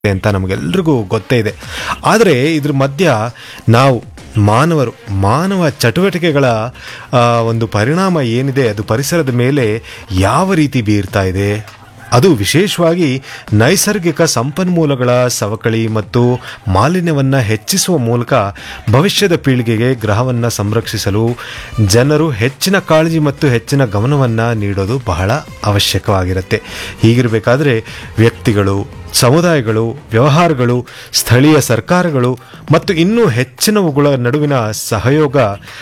ಅಂತ ನಮಗೆಲ್ರಿಗೂ ಗೊತ್ತೇ ಇದೆ ಆದರೆ ಇದ್ರ ಮಧ್ಯ ನಾವು ಮಾನವರು ಮಾನವ ಚಟುವಟಿಕೆಗಳ ಆ, ಒಂದು ಪರಿಣಾಮ ಏನಿದೆ ಅದು ಪರಿಸರದ ಮೇಲೆ ಯಾವ ರೀತಿ ಬೀರ್ತಾ ಇದೆ ಅದು ವಿಶೇಷವಾಗಿ ನೈಸರ್ಗಿಕ ಸಂಪನ್ಮೂಲಗಳ ಸವಕಳಿ ಮತ್ತು ಮಾಲಿನ್ಯವನ್ನು ಹೆಚ್ಚಿಸುವ ಮೂಲಕ ಭವಿಷ್ಯದ ಪೀಳಿಗೆಗೆ ಗ್ರಹವನ್ನು ಸಂರಕ್ಷಿಸಲು ಜನರು ಹೆಚ್ಚಿನ ಕಾಳಜಿ ಮತ್ತು ಹೆಚ್ಚಿನ ಗಮನವನ್ನು ನೀಡೋದು ಬಹಳ ಅವಶ್ಯಕವಾಗಿರುತ್ತೆ ಹೀಗಿರಬೇಕಾದ್ರೆ ವ್ಯಕ್ತಿಗಳು ಸಮುದಾಯಗಳು ವ್ಯವಹಾರಗಳು ಸ್ಥಳೀಯ ಸರ್ಕಾರಗಳು ಮತ್ತು ಇನ್ನೂ ಹೆಚ್ಚಿನವುಗಳ ನಡುವಿನ ಸಹಯೋಗ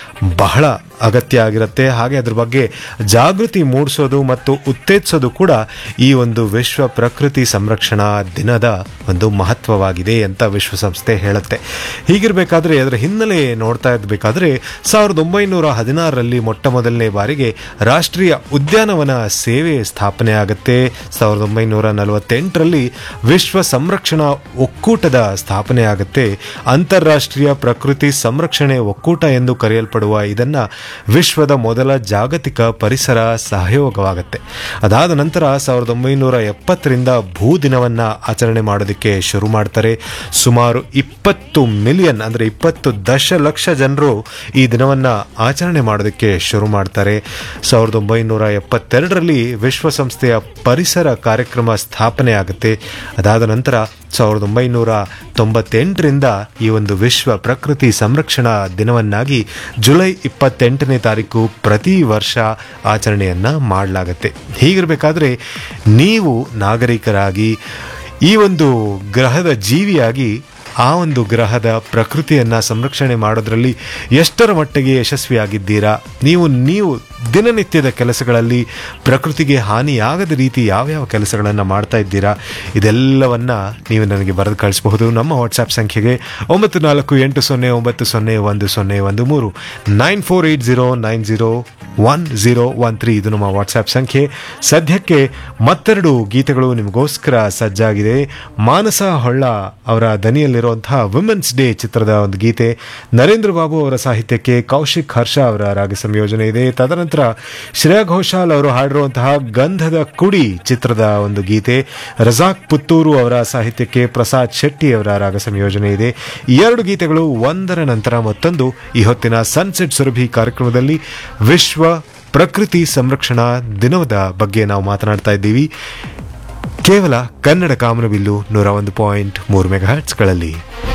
ಬಹಳ ಅಗತ್ಯ ಆಗಿರುತ್ತೆ ಹಾಗೆ ಅದ್ರ ಬಗ್ಗೆ ಜಾಗೃತಿ ಮೂಡಿಸೋದು ಮತ್ತು ಉತ್ತೇಜಿಸೋದು ಕೂಡ ಈ ಒಂದು ವಿಶ್ವ ಪ್ರಕೃತಿ ಸಂರಕ್ಷಣಾ ದಿನದ ಒಂದು ಮಹತ್ವವಾಗಿದೆ ಅಂತ ವಿಶ್ವಸಂಸ್ಥೆ ಹೇಳುತ್ತೆ ಹೀಗಿರಬೇಕಾದ್ರೆ ಅದರ ಹಿನ್ನೆಲೆ ನೋಡ್ತಾ ಇರಬೇಕಾದ್ರೆ ಸಾವಿರದ ಒಂಬೈನೂರ ಹದಿನಾರರಲ್ಲಿ ಮೊಟ್ಟ ಮೊದಲನೇ ಬಾರಿಗೆ ರಾಷ್ಟ್ರೀಯ ಉದ್ಯಾನವನ ಸೇವೆ ಸ್ಥಾಪನೆ ಆಗುತ್ತೆ ಸಾವಿರದ ಒಂಬೈನೂರ ನಲವತ್ತೆಂಟರಲ್ಲಿ ವಿಶ್ವ ಸಂರಕ್ಷಣಾ ಒಕ್ಕೂಟದ ಸ್ಥಾಪನೆ ಆಗುತ್ತೆ ಅಂತಾರಾಷ್ಟ್ರೀಯ ಪ್ರಕೃತಿ ಸಂರಕ್ಷಣೆ ಒಕ್ಕೂಟ ಎಂದು ಕರೆಯಲ್ಪಡುವ ಇದನ್ನ ವಿಶ್ವದ ಮೊದಲ ಜಾಗತಿಕ ಪರಿಸರ ಸಹಯೋಗವಾಗುತ್ತೆ ಅದಾದ ನಂತರ ಸಾವಿರದ ಒಂಬೈನೂರ ಎಪ್ಪತ್ತರಿಂದ ಭೂ ದಿನವನ್ನ ಆಚರಣೆ ಮಾಡೋದಕ್ಕೆ ಶುರು ಮಾಡ್ತಾರೆ ಸುಮಾರು ಇಪ್ಪತ್ತು ಮಿಲಿಯನ್ ಅಂದ್ರೆ ಇಪ್ಪತ್ತು ದಶಲಕ್ಷ ಜನರು ಈ ದಿನವನ್ನ ಆಚರಣೆ ಮಾಡೋದಕ್ಕೆ ಶುರು ಮಾಡ್ತಾರೆ ಸಾವಿರದ ಒಂಬೈನೂರ ಎಪ್ಪತ್ತೆರಡರಲ್ಲಿ ವಿಶ್ವಸಂಸ್ಥೆಯ ಪರಿಸರ ಕಾರ್ಯಕ್ರಮ ಸ್ಥಾಪನೆ ಆಗುತ್ತೆ ಅದಾದ ನಂತರ ಸಾವಿರದ ಒಂಬೈನೂರ ತೊಂಬತ್ತೆಂಟರಿಂದ ಈ ಒಂದು ವಿಶ್ವ ಪ್ರಕೃತಿ ಸಂರಕ್ಷಣಾ ದಿನವನ್ನಾಗಿ ಜುಲೈ ಇಪ್ಪತ್ತೆಂಟನೇ ತಾರೀಕು ಪ್ರತಿ ವರ್ಷ ಆಚರಣೆಯನ್ನ ಮಾಡಲಾಗತ್ತೆ ಹೀಗಿರಬೇಕಾದ್ರೆ ನೀವು ನಾಗರಿಕರಾಗಿ ಈ ಒಂದು ಗ್ರಹದ ಜೀವಿಯಾಗಿ ಆ ಒಂದು ಗ್ರಹದ ಪ್ರಕೃತಿಯನ್ನ ಸಂರಕ್ಷಣೆ ಮಾಡೋದ್ರಲ್ಲಿ ಎಷ್ಟರ ಮಟ್ಟಿಗೆ ಯಶಸ್ವಿಯಾಗಿದ್ದೀರಾ ನೀವು ನೀವು ದಿನನಿತ್ಯದ ಕೆಲಸಗಳಲ್ಲಿ ಪ್ರಕೃತಿಗೆ ಹಾನಿಯಾಗದ ರೀತಿ ಯಾವ್ಯಾವ ಕೆಲಸಗಳನ್ನು ಮಾಡ್ತಾ ಇದ್ದೀರಾ ಇದೆಲ್ಲವನ್ನ ನೀವು ನನಗೆ ಬರೆದು ಕಳಿಸಬಹುದು ನಮ್ಮ ವಾಟ್ಸ್ಆ್ಯಪ್ ಸಂಖ್ಯೆಗೆ ಒಂಬತ್ತು ನಾಲ್ಕು ಎಂಟು ಸೊನ್ನೆ ಒಂಬತ್ತು ಸೊನ್ನೆ ಒಂದು ಸೊನ್ನೆ ಒಂದು ಮೂರು nine four eight zero nine zero one zero one three ಇದು ನಮ್ಮ ವಾಟ್ಸ್ಆ್ಯಪ್ ಸಂಖ್ಯೆ ಸದ್ಯಕ್ಕೆ ಮತ್ತೆರಡು ಗೀತೆಗಳು ನಿಮಗೋಸ್ಕರ ಸಜ್ಜಾಗಿದೆ ಮಾನಸ ಹೊಳ್ಳ ಅವರ ದನಿಯಲ್ಲಿರುವಂತಹ ವುಮೆನ್ಸ್ ಡೇ ಚಿತ್ರದ ಒಂದು ಗೀತೆ ನರೇಂದ್ರ ಬಾಬು ಅವರ ಸಾಹಿತ್ಯಕ್ಕೆ ಕೌಶಿಕ್ ಹರ್ಷ ಅವರ ರಾಗ ಸಂಯೋಜನೆ ಇದೆ ತದನಂತರ ಶ್ರೇಯಾ ಘೋಷಾಲ್ ಅವರು ಹಾಡಿರುವಂತಹ ಗಂಧದ ಕುಡಿ ಚಿತ್ರದ ಒಂದು ಗೀತೆ ರಜಾಕ್ ಪುತ್ತೂರು ಅವರ ಸಾಹಿತ್ಯಕ್ಕೆ ಪ್ರಸಾದ್ ಶೆಟ್ಟಿ ಅವರ ರಾಗ ಸಂಯೋಜನೆ ಇದೆ ಈ ಎರಡು ಗೀತೆಗಳು ಒಂದರ ನಂತರ ಮತ್ತೊಂದು ಈ ಹೊತ್ತಿನ ಸನ್ಸೆಟ್ ಸುರಭಿ ಕಾರ್ಯಕ್ರಮದಲ್ಲಿ ವಿಶ್ವ ಪ್ರಕೃತಿ ಸಂರಕ್ಷಣಾ ದಿನದ ಬಗ್ಗೆ ನಾವು ಮಾತನಾಡ್ತಾ ಇದ್ದೀವಿ ಕೇವಲ ಕನ್ನಡ ಕಾಮನಬಿಲ್ಲು ನೂರ ಒಂದು ಪಾಯಿಂಟ್ ಮೂರು ಮೆಗಾಹರ್ಟ್ಸ್ಗಳಲ್ಲಿ